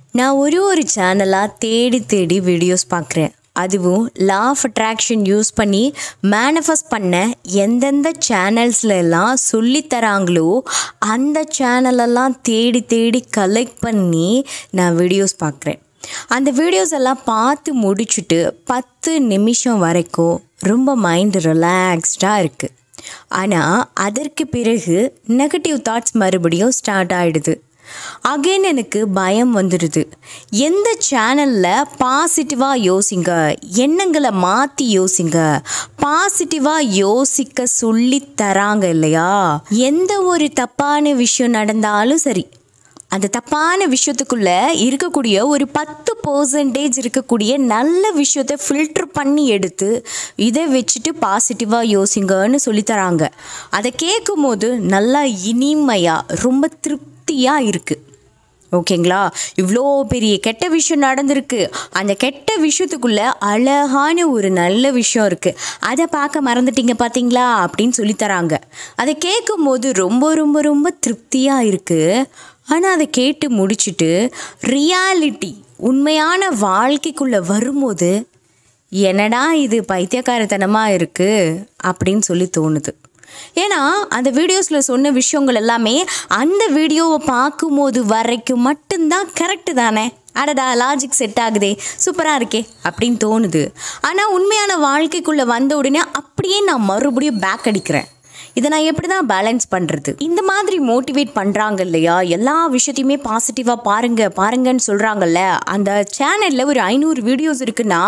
நான் ஒரு ஒரு சேனலாக தேடி தேடி வீடியோஸ் பார்க்குறேன் அதுவும் லா ஆஃப் அட்ராக்ஷன் யூஸ் பண்ணி மேனிஃபெஸ்ட் பண்ண எந்தெந்த சேனல்ஸ்ல எல்லாம் சொல்லித் தராங்களோ அந்த சேனலெல்லாம் தேடி தேடி கலெக்ட் பண்ணி நான் வீடியோஸ் பார்க்குறேன் அந்த வீடியோஸ் எல்லாம் பார்த்து முடிச்சுட்டு பத்து நிமிஷம் வரைக்கும் ரொம்ப மைண்ட் ரிலாக்ஸ்டாக இருக்குது ஆனால் அதற்கு பிறகு நெகட்டிவ் தாட்ஸ் மறுபடியும் ஸ்டார்ட் ஆகிடுது அகைன் எனக்கு பயம் வந்துடுது எந்த சேனலில் பாசிட்டிவாக யோசிங்க எண்ணங்களை மாற்றி யோசிங்க பாசிட்டிவாக யோசிக்க சொல்லி தராங்க இல்லையா எந்த ஒரு தப்பான விஷயம் நடந்தாலும் சரி அந்த தப்பான விஷயத்துக்குள்ள இருக்கக்கூடிய ஒரு பத்து பர்சன்டேஜ் இருக்கக்கூடிய நல்ல விஷயத்த ஃபில்டர் பண்ணி எடுத்து இதை வச்சுட்டு பாசிட்டிவாக யோசிங்கன்னு சொல்லித்தராங்க அதை கேட்கும் போது நல்லா இனிமையாக ரொம்ப திருப்தியாக இருக்குது ஓகேங்களா இவ்வளோ பெரிய கெட்ட விஷயம் நடந்திருக்கு அந்த கெட்ட விஷயத்துக்குள்ள அழகான ஒரு நல்ல விஷயம் இருக்குது அதை பார்க்க மறந்துட்டீங்க பார்த்தீங்களா அப்படின்னு சொல்லித்தராங்க அதை கேட்கும் போது ரொம்ப ரொம்ப ரொம்ப திருப்தியாக இருக்குது ஆனால் அதை கேட்டு முடிச்சுட்டு ரியாலிட்டி உண்மையான வாழ்க்கைக்குள்ளே வரும்போது என்னடா இது பைத்தியக்காரத்தனமாக இருக்குது அப்படின்னு சொல்லி தோணுது ஏன்னா அந்த வீடியோஸில் சொன்ன விஷயங்கள் எல்லாமே அந்த வீடியோவை பார்க்கும்போது வரைக்கும் மட்டும்தான் கரெக்டு தானே அடடா லாஜிக் செட் ஆகுதே சூப்பராக இருக்கே அப்படின்னு தோணுது ஆனால் உண்மையான வாழ்க்கைக்குள்ளே வந்த உடனே அப்படியே நான் மறுபடியும் பேக் அடிக்கிறேன் இதை நான் எப்படி தான் பேலன்ஸ் பண்ணுறது இந்த மாதிரி மோட்டிவேட் பண்ணுறாங்க இல்லையா எல்லா விஷயத்தையுமே பாசிட்டிவாக பாருங்க பாருங்கன்னு சொல்கிறாங்கல்ல அந்த சேனலில் ஒரு ஐநூறு வீடியோஸ் இருக்குன்னா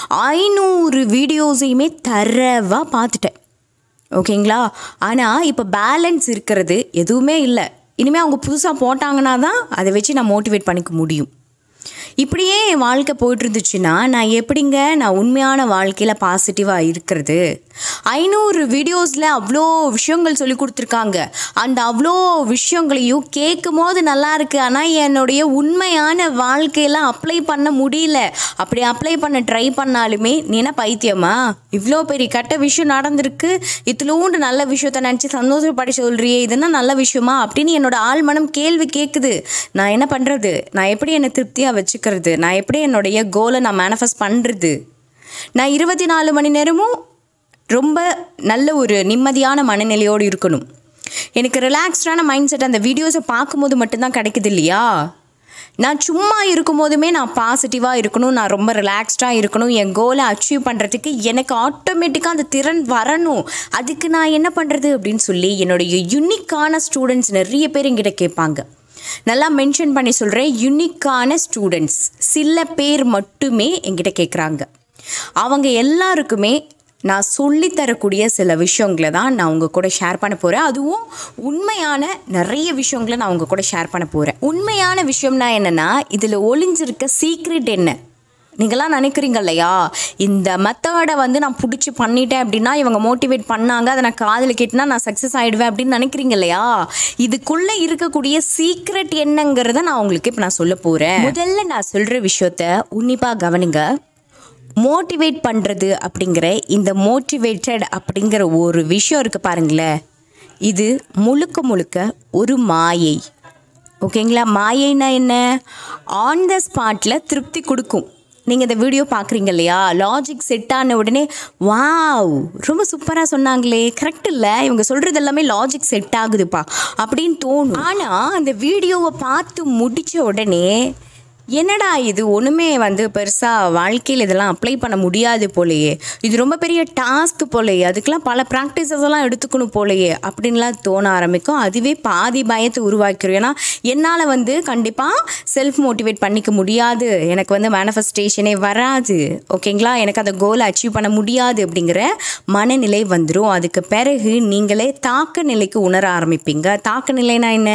ஐநூறு வீடியோஸையுமே தரவாக பார்த்துட்டேன் ஓகேங்களா ஆனால் இப்போ பேலன்ஸ் இருக்கிறது எதுவுமே இல்லை இனிமேல் அவங்க புதுசாக போட்டாங்கன்னா தான் அதை வச்சு நான் மோட்டிவேட் பண்ணிக்க முடியும் இப்படியே என் வாழ்க்கை போயிட்டு இருந்துச்சுன்னா நான் எப்படிங்க நான் உண்மையான வாழ்க்கையில் பாசிட்டிவாக இருக்கிறது ஐநூறு வீடியோஸில் அவ்வளோ விஷயங்கள் சொல்லி கொடுத்துருக்காங்க அந்த அவ்வளோ விஷயங்களையும் கேட்கும் போது நல்லா இருக்கு ஆனால் என்னுடைய உண்மையான வாழ்க்கையெல்லாம் அப்ளை பண்ண முடியல அப்படி அப்ளை பண்ண ட்ரை பண்ணாலுமே நீ என்ன பைத்தியமா இவ்வளோ பெரிய கெட்ட விஷயம் நடந்திருக்கு இத்திலூண்டு நல்ல விஷயத்த நினச்சி சந்தோஷப்பட சொல்கிறியே இதுனா நல்ல விஷயமா அப்படின்னு என்னோட ஆள் மனம் கேள்வி கேட்குது நான் என்ன பண்ணுறது நான் எப்படி என்னை திருப்தியாக வச்சுக்கிறது நான் எப்படி என்னுடைய கோலை நான் மேனிஃபெஸ்ட் பண்ணுறது நான் இருபத்தி நாலு மணி நேரமும் ரொம்ப நல்ல ஒரு நிம்மதியான மனநிலையோடு இருக்கணும் எனக்கு ரிலாக்ஸ்டான மைண்ட் செட் அந்த வீடியோஸை பார்க்கும்போது மட்டும்தான் கிடைக்குது இல்லையா நான் சும்மா இருக்கும் போதுமே நான் பாசிட்டிவாக இருக்கணும் நான் ரொம்ப ரிலாக்ஸ்டாக இருக்கணும் என் கோலை அச்சீவ் பண்ணுறதுக்கு எனக்கு ஆட்டோமேட்டிக்காக அந்த திறன் வரணும் அதுக்கு நான் என்ன பண்ணுறது அப்படின்னு சொல்லி என்னுடைய யுனிக்கான ஸ்டூடெண்ட்ஸ் நிறைய பேர் என்கிட்ட கேட்பாங்க நல்லா மென்ஷன் பண்ணி சொல்கிறேன் யுனிக்கான ஸ்டூடெண்ட்ஸ் சில பேர் மட்டுமே என்கிட்ட கேட்குறாங்க அவங்க எல்லாருக்குமே நான் சொல்லித்தரக்கூடிய சில விஷயங்களை தான் நான் உங்கள் கூட ஷேர் பண்ண போகிறேன் அதுவும் உண்மையான நிறைய விஷயங்களை நான் உங்கள் கூட ஷேர் பண்ண போகிறேன் உண்மையான விஷயம்னா என்னென்னா இதில் ஒளிஞ்சிருக்க சீக்ரெட் என்ன நீங்களாம் நினைக்கிறீங்க இல்லையா இந்த மெத்தடை வந்து நான் பிடிச்சி பண்ணிட்டேன் அப்படின்னா இவங்க மோட்டிவேட் பண்ணாங்க அதை நான் காதில் கேட்டுனா நான் சக்ஸஸ் ஆகிடுவேன் அப்படின்னு நினைக்கிறீங்க இல்லையா இதுக்குள்ளே இருக்கக்கூடிய சீக்ரெட் என்னங்கிறத நான் உங்களுக்கு இப்போ நான் சொல்ல போகிறேன் முதல்ல நான் சொல்கிற விஷயத்த உன்னிப்பாக கவனிங்க மோட்டிவேட் பண்ணுறது அப்படிங்கிற இந்த மோட்டிவேட்டட் அப்படிங்கிற ஒரு விஷயம் இருக்குது பாருங்களேன் இது முழுக்க முழுக்க ஒரு மாயை ஓகேங்களா மாயைனா என்ன ஆன் த ஸ்பாட்டில் திருப்தி கொடுக்கும் நீங்கள் இந்த வீடியோ பார்க்குறீங்க இல்லையா லாஜிக் செட் ஆன உடனே வாவ் ரொம்ப சூப்பராக சொன்னாங்களே கரெக்ட் இல்லை இவங்க சொல்கிறது எல்லாமே லாஜிக் செட் ஆகுதுப்பா அப்படின்னு தோணும் ஆனால் அந்த வீடியோவை பார்த்து முடித்த உடனே என்னடா இது ஒன்றுமே வந்து பெருசாக வாழ்க்கையில் இதெல்லாம் அப்ளை பண்ண முடியாது போலையே இது ரொம்ப பெரிய டாஸ்க் போலையே அதுக்கெலாம் பல ப்ராக்டிசஸ் எல்லாம் எடுத்துக்கணும் போலையே அப்படின்லாம் தோண ஆரம்பிக்கும் அதுவே பாதி பயத்தை உருவாக்கிடும் ஏன்னா என்னால் வந்து கண்டிப்பாக செல்ஃப் மோட்டிவேட் பண்ணிக்க முடியாது எனக்கு வந்து மேனிஃபெஸ்டேஷனே வராது ஓகேங்களா எனக்கு அந்த கோலை அச்சீவ் பண்ண முடியாது அப்படிங்கிற மனநிலை வந்துடும் அதுக்கு பிறகு நீங்களே தாக்க நிலைக்கு உணர ஆரம்பிப்பீங்க தாக்க நிலைனா என்ன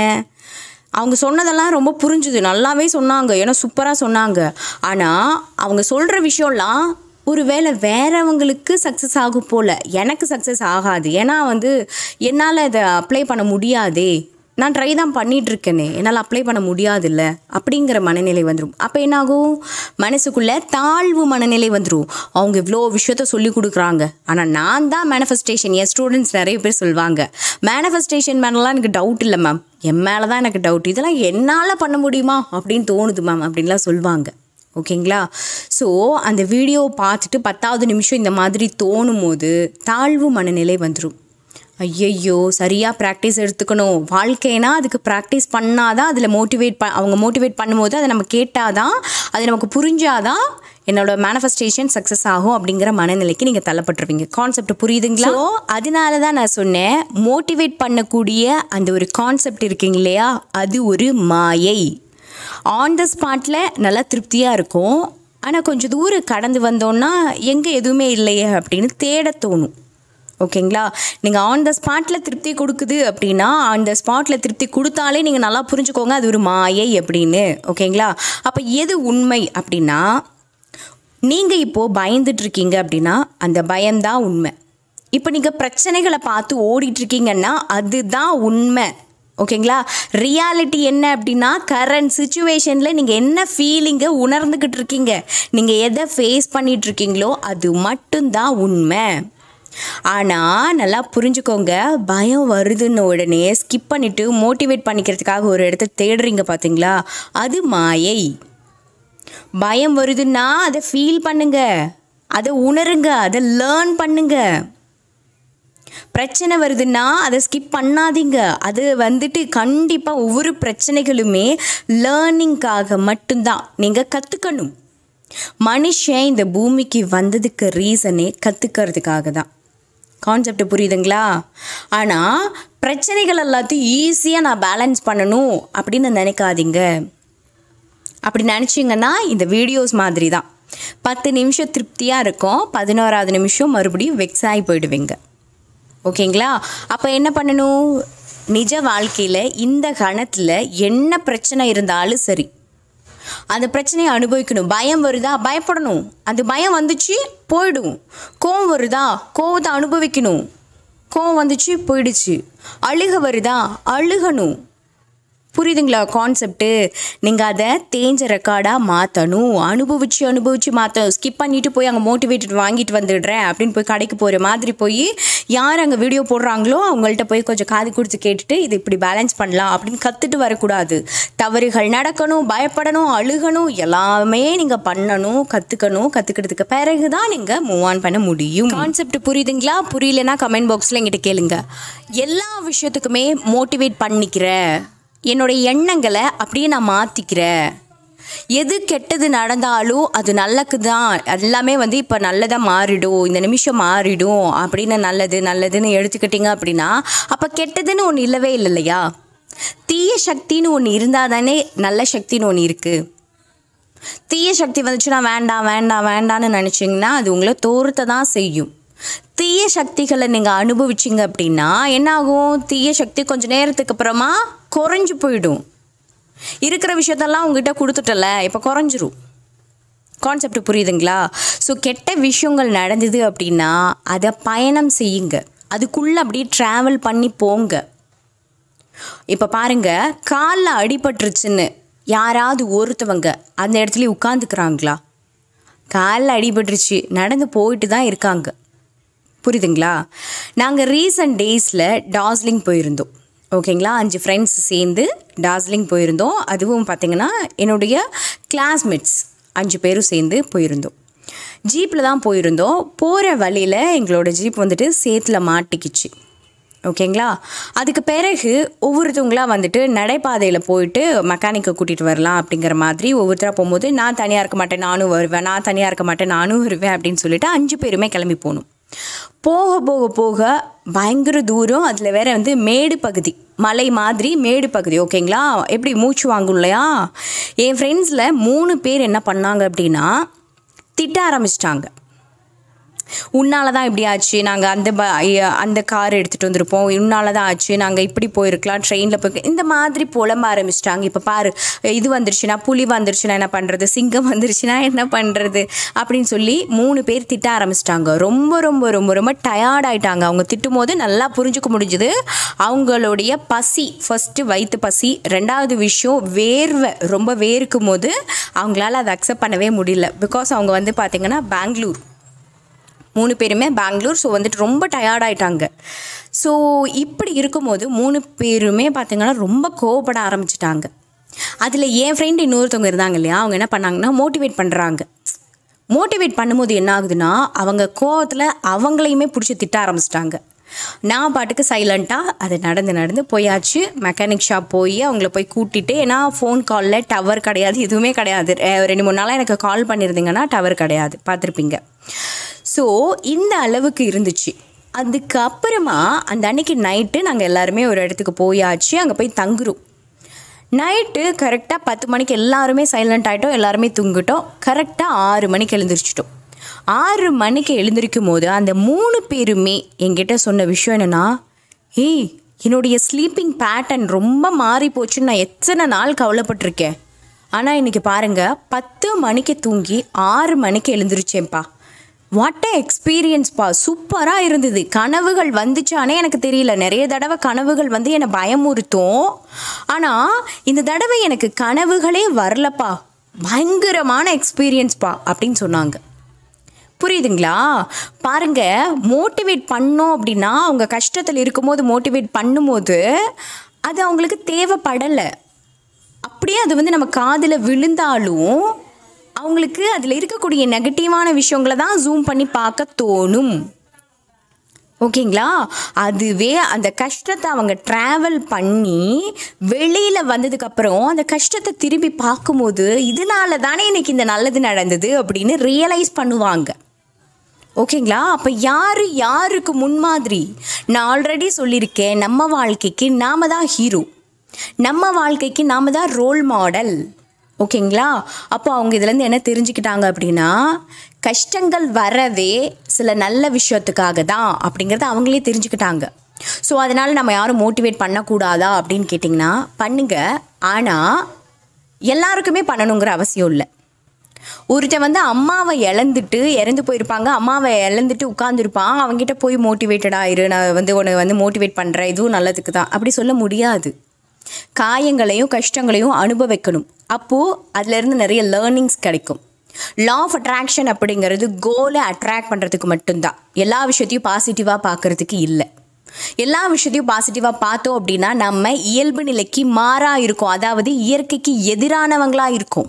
அவங்க சொன்னதெல்லாம் ரொம்ப புரிஞ்சுது நல்லாவே சொன்னாங்க ஏன்னா சூப்பராக சொன்னாங்க ஆனால் அவங்க சொல்கிற விஷயம்லாம் ஒருவேளை வேறவங்களுக்கு சக்ஸஸ் ஆகும் போல் எனக்கு சக்ஸஸ் ஆகாது ஏன்னா வந்து என்னால் அதை அப்ளை பண்ண முடியாதே நான் ட்ரை தான் பண்ணிட்டு இருக்கேனே என்னால் அப்ளை பண்ண முடியாதுல்ல அப்படிங்கிற மனநிலை வந்துடும் அப்போ என்னாகும் மனசுக்குள்ளே தாழ்வு மனநிலை வந்துடும் அவங்க இவ்வளோ விஷயத்த சொல்லி கொடுக்குறாங்க ஆனால் நான் தான் மேனிஃபெஸ்டேஷன் என் ஸ்டூடெண்ட்ஸ் நிறைய பேர் சொல்லுவாங்க மேனிஃபெஸ்டேஷன் மேலலாம் எனக்கு டவுட் இல்லை மேம் என் மேலே தான் எனக்கு டவுட் இதெல்லாம் என்னால் பண்ண முடியுமா அப்படின்னு தோணுது மேம் அப்படின்லாம் சொல்லுவாங்க ஓகேங்களா ஸோ அந்த வீடியோ பார்த்துட்டு பத்தாவது நிமிஷம் இந்த மாதிரி தோணும் போது தாழ்வு மனநிலை வந்துடும் ஐயையோ சரியாக ப்ராக்டிஸ் எடுத்துக்கணும் வாழ்க்கைனா அதுக்கு ப்ராக்டிஸ் பண்ணாதான் அதில் மோட்டிவேட் ப அவங்க மோட்டிவேட் பண்ணும்போது அதை நம்ம கேட்டாதான் அது நமக்கு புரிஞ்சாதான் என்னோட மேனிஃபெஸ்டேஷன் சக்ஸஸ் ஆகும் அப்படிங்கிற மனநிலைக்கு நீங்கள் தள்ளப்பட்டுருவீங்க கான்செப்ட் புரியுதுங்களா ஸோ அதனால தான் நான் சொன்னேன் மோட்டிவேட் பண்ணக்கூடிய அந்த ஒரு கான்செப்ட் இருக்குங்க இல்லையா அது ஒரு மாயை ஆன் த ஸ்பாட்டில் நல்லா திருப்தியாக இருக்கும் ஆனால் கொஞ்சம் தூரம் கடந்து வந்தோன்னா எங்கே எதுவுமே இல்லையே அப்படின்னு தேட தோணும் ஓகேங்களா நீங்கள் ஆன் த ஸ்பாட்டில் திருப்தி கொடுக்குது அப்படின்னா ஆன் த ஸ்பாட்டில் திருப்தி கொடுத்தாலே நீங்கள் நல்லா புரிஞ்சுக்கோங்க அது ஒரு மாயை அப்படின்னு ஓகேங்களா அப்போ எது உண்மை அப்படின்னா நீங்கள் இப்போது பயந்துட்டு இருக்கீங்க அப்படின்னா அந்த பயம்தான் உண்மை இப்போ நீங்கள் பிரச்சனைகளை பார்த்து ஓடிட்டு இருக்கீங்கன்னா அதுதான் உண்மை ஓகேங்களா ரியாலிட்டி என்ன அப்படின்னா கரண்ட் சுச்சுவேஷனில் நீங்கள் என்ன ஃபீலிங்கை உணர்ந்துக்கிட்டு இருக்கீங்க நீங்கள் எதை ஃபேஸ் பண்ணிட்டு இருக்கீங்களோ அது மட்டும்தான் உண்மை ஆனால் நல்லா புரிஞ்சுக்கோங்க பயம் வருதுன்னு உடனே ஸ்கிப் பண்ணிவிட்டு மோட்டிவேட் பண்ணிக்கிறதுக்காக ஒரு இடத்த தேடுறீங்க பார்த்தீங்களா அது மாயை பயம் வருதுன்னா அதை ஃபீல் பண்ணுங்க அதை உணருங்க அதை லேர்ன் பண்ணுங்க பிரச்சனை வருதுன்னா அதை ஸ்கிப் பண்ணாதீங்க அது வந்துட்டு கண்டிப்பாக ஒவ்வொரு பிரச்சனைகளுமே லேர்னிங்காக மட்டும்தான் நீங்கள் கற்றுக்கணும் மனுஷன் இந்த பூமிக்கு வந்ததுக்கு ரீசனே கற்றுக்கிறதுக்காக தான் கான்செப்ட் புரியுதுங்களா ஆனால் பிரச்சனைகள் எல்லாத்தையும் ஈஸியாக நான் பேலன்ஸ் பண்ணணும் அப்படின்னு நினைக்காதீங்க அப்படி நினச்சிங்கன்னா இந்த வீடியோஸ் மாதிரி தான் பத்து நிமிஷம் திருப்தியாக இருக்கும் பதினோராவது நிமிஷம் மறுபடியும் வெக்ஸ் ஆகி போயிடுவீங்க ஓகேங்களா அப்போ என்ன பண்ணணும் நிஜ வாழ்க்கையில் இந்த கணத்தில் என்ன பிரச்சனை இருந்தாலும் சரி அந்த பிரச்சனையை அனுபவிக்கணும் பயம் வருதா பயப்படணும் அந்த பயம் வந்துச்சு போயிடும் கோவம் வருதா கோவத்தை அனுபவிக்கணும் கோவம் வந்துச்சு போயிடுச்சு அழுக வருதா அழுகணும் புரியுதுங்களா கான்செப்ட்டு நீங்கள் அதை தேஞ்ச ரெக்கார்டாக மாற்றணும் அனுபவிச்சு அனுபவிச்சு மாற்றணும் ஸ்கிப் பண்ணிட்டு போய் அங்கே மோட்டிவேட்டட் வாங்கிட்டு வந்துடுறேன் அப்படின்னு போய் கடைக்கு போகிற மாதிரி போய் யார் அங்கே வீடியோ போடுறாங்களோ அவங்கள்ட்ட போய் கொஞ்சம் காது கொடுத்து கேட்டுட்டு இது இப்படி பேலன்ஸ் பண்ணலாம் அப்படின்னு கற்றுட்டு வரக்கூடாது தவறுகள் நடக்கணும் பயப்படணும் அழுகணும் எல்லாமே நீங்கள் பண்ணணும் கற்றுக்கணும் கற்றுக்கிறதுக்கு பிறகு தான் நீங்கள் மூவ் ஆன் பண்ண முடியும் கான்செப்ட் புரியுதுங்களா புரியலனா கமெண்ட் பாக்ஸில் எங்கிட்ட கேளுங்க எல்லா விஷயத்துக்குமே மோட்டிவேட் பண்ணிக்கிற என்னுடைய எண்ணங்களை அப்படியே நான் மாற்றிக்கிறேன் எது கெட்டது நடந்தாலும் அது நல்லக்கு தான் எல்லாமே வந்து இப்போ நல்லதாக மாறிடும் இந்த நிமிஷம் மாறிடும் அப்படின்னு நல்லது நல்லதுன்னு எடுத்துக்கிட்டீங்க அப்படின்னா அப்போ கெட்டதுன்னு ஒன்று இல்லவே இல்லை இல்லையா தீய சக்தின்னு ஒன்று இருந்தால் தானே நல்ல சக்தின்னு ஒன்று இருக்குது தீய சக்தி வந்துச்சுன்னா வேண்டாம் வேண்டாம் வேண்டாம்னு நினச்சிங்கன்னா அது உங்களை தோறுத்த தான் செய்யும் தீய சக்திகளை நீங்கள் அனுபவிச்சிங்க அப்படின்னா என்ன ஆகும் தீய சக்தி கொஞ்சம் நேரத்துக்கு அப்புறமா குறைஞ்சு போயிடும் இருக்கிற விஷயத்தெல்லாம் உங்ககிட்ட கொடுத்துட்டல இப்போ குறைஞ்சிரும் கான்செப்ட் புரியுதுங்களா ஸோ கெட்ட விஷயங்கள் நடந்தது அப்படின்னா அதை பயணம் செய்யுங்க அதுக்குள்ளே அப்படியே ட்ராவல் பண்ணி போங்க இப்போ பாருங்க காலில் அடிபட்டுருச்சுன்னு யாராவது ஒருத்தவங்க அந்த இடத்துல உட்காந்துக்கிறாங்களா காலில் அடிபட்டுருச்சு நடந்து போயிட்டு தான் இருக்காங்க புரியுதுங்களா நாங்கள் ரீசன்ட் டேஸில் டார்ஜிலிங் போயிருந்தோம் ஓகேங்களா அஞ்சு ஃப்ரெண்ட்ஸ் சேர்ந்து டார்ஜிலிங் போயிருந்தோம் அதுவும் பார்த்திங்கன்னா என்னுடைய கிளாஸ்மேட்ஸ் அஞ்சு பேரும் சேர்ந்து போயிருந்தோம் ஜீப்பில் தான் போயிருந்தோம் போகிற வழியில் எங்களோட ஜீப் வந்துட்டு சேத்துல மாட்டிக்கிச்சு ஓகேங்களா அதுக்கு பிறகு ஒவ்வொருத்தவங்களாம் வந்துட்டு நடைபாதையில் போயிட்டு மெக்கானிக்கை கூட்டிகிட்டு வரலாம் அப்படிங்கிற மாதிரி ஒவ்வொருத்தராக போகும்போது நான் தனியாக இருக்க மாட்டேன் நானும் வருவேன் நான் தனியாக இருக்க மாட்டேன் நானும் வருவேன் அப்படின்னு சொல்லிட்டு அஞ்சு பேருமே கிளம்பி போகணும் போக போக போக பயங்கர தூரம் அதில் வேற வந்து மேடு பகுதி மலை மாதிரி மேடு பகுதி ஓகேங்களா எப்படி மூச்சு வாங்கும் இல்லையா என் ஃப்ரெண்ட்ஸில் மூணு பேர் என்ன பண்ணாங்க அப்படின்னா திட்ட ஆரம்பிச்சிட்டாங்க உன்னால தான் இப்படி ஆச்சு நாங்கள் அந்த ப அந்த கார் எடுத்துகிட்டு வந்திருப்போம் உன்னால தான் ஆச்சு நாங்கள் இப்படி போயிருக்கலாம் ட்ரெயினில் போய் இந்த மாதிரி புலம்ப ஆரம்பிச்சிட்டாங்க இப்போ பாரு இது வந்துருச்சுன்னா புலி வந்துருச்சுன்னா என்ன பண்ணுறது சிங்கம் வந்துருச்சுன்னா என்ன பண்ணுறது அப்படின்னு சொல்லி மூணு பேர் திட்ட ஆரம்பிச்சிட்டாங்க ரொம்ப ரொம்ப ரொம்ப ரொம்ப டயர்ட் ஆயிட்டாங்க அவங்க திட்டும் போது நல்லா புரிஞ்சுக்க முடிஞ்சுது அவங்களுடைய பசி ஃபஸ்ட்டு வயிற்று பசி ரெண்டாவது விஷயம் வேர்வை ரொம்ப வேர்க்கும் போது அவங்களால அதை அக்செப்ட் பண்ணவே முடியல பிகாஸ் அவங்க வந்து பார்த்திங்கன்னா பெங்களூர் மூணு பேருமே பெங்களூர் ஸோ வந்துட்டு ரொம்ப டயர்டாயிட்டாங்க ஸோ இப்படி இருக்கும்போது மூணு பேருமே பார்த்திங்கன்னா ரொம்ப கோவப்பட ஆரம்பிச்சிட்டாங்க அதில் என் ஃப்ரெண்டு இன்னொருத்தவங்க இருந்தாங்க இல்லையா அவங்க என்ன பண்ணாங்கன்னா மோட்டிவேட் பண்ணுறாங்க மோட்டிவேட் பண்ணும்போது என்ன ஆகுதுன்னா அவங்க கோவத்தில் அவங்களையுமே பிடிச்சி திட்ட ஆரம்பிச்சிட்டாங்க நான் பாட்டுக்கு சைலண்ட்டாக அது நடந்து நடந்து போயாச்சு மெக்கானிக் ஷாப் போய் அவங்கள போய் கூட்டிட்டு ஏன்னா ஃபோன் காலில் டவர் கிடையாது எதுவுமே கிடையாது அஹ் ரெண்டு மூணு நாளாக எனக்கு கால் பண்ணியிருந்தீங்கன்னா டவர் கிடையாது பார்த்துருப்பீங்க ஸோ இந்த அளவுக்கு இருந்துச்சு அதுக்கப்புறமா அந்த அன்னைக்கு நைட்டு நாங்கள் எல்லாருமே ஒரு இடத்துக்கு போயாச்சு அங்கே போய் தங்குறோம் நைட்டு கரெக்டாக பத்து மணிக்கு எல்லாருமே சைலண்ட் ஆகிட்டோம் எல்லாருமே தூங்கிட்டோம் கரெக்டாக ஆறு மணிக்கு எழுந்திரிச்சிட்டோம் ஆறு மணிக்கு எழுந்திருக்கும் போது அந்த மூணு பேருமே என்கிட்ட சொன்ன விஷயம் என்னென்னா ஏய் என்னுடைய ஸ்லீப்பிங் பேட்டர்ன் ரொம்ப மாறி போச்சுன்னு நான் எத்தனை நாள் கவலைப்பட்டிருக்கேன் ஆனால் இன்றைக்கி பாருங்கள் பத்து மணிக்கு தூங்கி ஆறு மணிக்கு எழுந்திருச்சேன்ப்பா வாட் எ எக்ஸ்பீரியன்ஸ்ப்பா சூப்பராக இருந்தது கனவுகள் வந்துச்சானே எனக்கு தெரியல நிறைய தடவை கனவுகள் வந்து என்னை பயமுறுத்தும் ஆனால் இந்த தடவை எனக்கு கனவுகளே வரலப்பா பயங்கரமான எக்ஸ்பீரியன்ஸ்ப்பா அப்படின்னு சொன்னாங்க புரியுதுங்களா பாருங்க மோட்டிவேட் பண்ணோம் அப்படின்னா அவங்க கஷ்டத்தில் இருக்கும்போது மோட்டிவேட் பண்ணும்போது அது அவங்களுக்கு தேவைப்படலை அப்படியே அது வந்து நம்ம காதில் விழுந்தாலும் அவங்களுக்கு அதில் இருக்கக்கூடிய நெகட்டிவான விஷயங்களை தான் ஜூம் பண்ணி பார்க்க தோணும் ஓகேங்களா அதுவே அந்த கஷ்டத்தை அவங்க ட்ராவல் பண்ணி வெளியில் வந்ததுக்கப்புறம் அந்த கஷ்டத்தை திரும்பி பார்க்கும்போது இதனால தானே இன்னைக்கு இந்த நல்லது நடந்தது அப்படின்னு ரியலைஸ் பண்ணுவாங்க ஓகேங்களா அப்போ யார் யாருக்கு முன்மாதிரி நான் ஆல்ரெடி சொல்லியிருக்கேன் நம்ம வாழ்க்கைக்கு நாம தான் ஹீரோ நம்ம வாழ்க்கைக்கு நாம தான் ரோல் மாடல் ஓகேங்களா அப்போ அவங்க இதுலேருந்து என்ன தெரிஞ்சுக்கிட்டாங்க அப்படின்னா கஷ்டங்கள் வரவே சில நல்ல விஷயத்துக்காக தான் அப்படிங்கிறத அவங்களே தெரிஞ்சுக்கிட்டாங்க ஸோ அதனால் நம்ம யாரும் மோட்டிவேட் பண்ணக்கூடாதா அப்படின்னு கேட்டிங்கன்னா பண்ணுங்க ஆனால் எல்லாருக்குமே பண்ணணுங்கிற அவசியம் இல்லை ஒருத்தன் வந்து அம்மாவை இழந்துட்டு இறந்து போயிருப்பாங்க அம்மாவை இழந்துட்டு உட்காந்துருப்பான் அவங்ககிட்ட போய் மோட்டிவேட்டடாக இரு நான் வந்து உன்னை வந்து மோட்டிவேட் பண்ணுறேன் இதுவும் நல்லதுக்கு தான் அப்படி சொல்ல முடியாது காயங்களையும் கஷ்டங்களையும் அனுபவிக்கணும் அப்போது அதுலேருந்து நிறைய லேர்னிங்ஸ் கிடைக்கும் லா ஆஃப் அட்ராக்ஷன் அப்படிங்கிறது கோலை அட்ராக்ட் பண்ணுறதுக்கு மட்டும்தான் எல்லா விஷயத்தையும் பாசிட்டிவாக பார்க்குறதுக்கு இல்லை எல்லா விஷயத்தையும் பாசிட்டிவாக பார்த்தோம் அப்படின்னா நம்ம இயல்பு நிலைக்கு மாறாக இருக்கும் அதாவது இயற்கைக்கு எதிரானவங்களாக இருக்கும்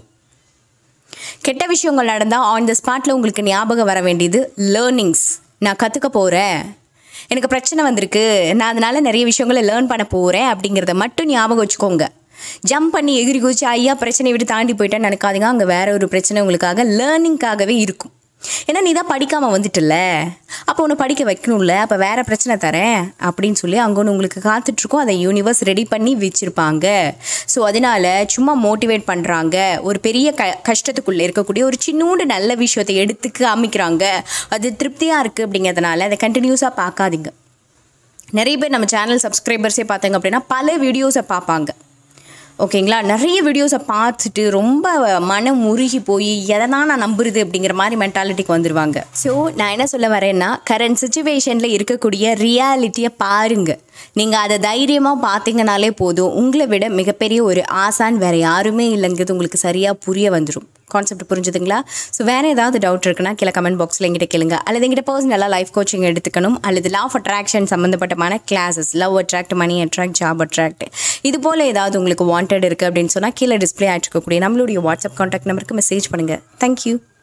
கெட்ட விஷயங்கள் நடந்தால் ஆன் த ஸ்பாட்டில் உங்களுக்கு ஞாபகம் வர வேண்டியது லேர்னிங்ஸ் நான் கற்றுக்க போகிறேன் எனக்கு பிரச்சனை வந்திருக்கு நான் அதனால் நிறைய விஷயங்களை லேர்ன் பண்ண போகிறேன் அப்படிங்கிறத மட்டும் ஞாபகம் வச்சுக்கோங்க ஜம்ப் பண்ணி எகிரி குதிச்சு ஐயா பிரச்சனையை விட்டு தாண்டி போயிட்டேன்னு நினைக்காதீங்க அங்கே வேற ஒரு பிரச்சனை உங்களுக்காக லேர்னிங்காகவே இருக்கும் ஏன்னா நீ தான் படிக்காமல் வந்துட்டல அப்போ உன்னை படிக்க வைக்கணும்ல அப்போ வேற பிரச்சனை தரேன் அப்படின்னு சொல்லி அங்கே ஒன்று உங்களுக்கு காத்துட்ருக்கோம் அதை யூனிவர்ஸ் ரெடி பண்ணி வச்சுருப்பாங்க ஸோ அதனால சும்மா மோட்டிவேட் பண்ணுறாங்க ஒரு பெரிய க கஷ்டத்துக்குள்ளே இருக்கக்கூடிய ஒரு சின்னூண்டு நல்ல விஷயத்தை எடுத்து காமிக்கிறாங்க அது திருப்தியாக இருக்குது அப்படிங்கிறதுனால அதை கண்டினியூஸாக பார்க்காதீங்க நிறைய பேர் நம்ம சேனல் சப்ஸ்கிரைபர்ஸே பார்த்தாங்க அப்படின்னா பல வீடியோஸை பார்ப்பாங்க ஓகேங்களா நிறைய வீடியோஸை பார்த்துட்டு ரொம்ப மனம் உருகி போய் எதை தான் நான் நம்புறது அப்படிங்கிற மாதிரி மென்டாலிட்டிக்கு வந்துடுவாங்க ஸோ நான் என்ன சொல்ல வரேன்னா கரண்ட் சுச்சுவேஷனில் இருக்கக்கூடிய ரியாலிட்டியை பாருங்கள் நீங்கள் அதை தைரியமாக பார்த்தீங்கனாலே போதும் உங்களை விட மிகப்பெரிய ஒரு ஆசான் வேறு யாருமே இல்லைங்கிறது உங்களுக்கு சரியாக புரிய வந்துடும் கான்செப்ட் புரிஞ்சுதுங்களா ஸோ வேறு ஏதாவது டவுட் இருக்குன்னா கீழே கமெண்ட் பாக்ஸில் எங்கிட்ட கேளுங்க அல்லது எங்கிட்ட பர்சனலாக லைஃப் கோச்சிங் எடுத்துக்கணும் அல்லது லா ஆஃப் அட்ராக்ஷன் சம்மந்தப்பட்டமான classes love attract money attract job attract இது போல் ஏதாவது உங்களுக்கு வாண்டட் இருக்குது அப்படின்னு சொன்னால் கீழே டிஸ்பிளே ஆகிருக்கக்கூடிய நம்மளுடைய வாட்ஸ்அப் கான்டாக்ட் நம்பருக்கு மெசேஜ் பண்ணுங்கள் தேங்க்யூ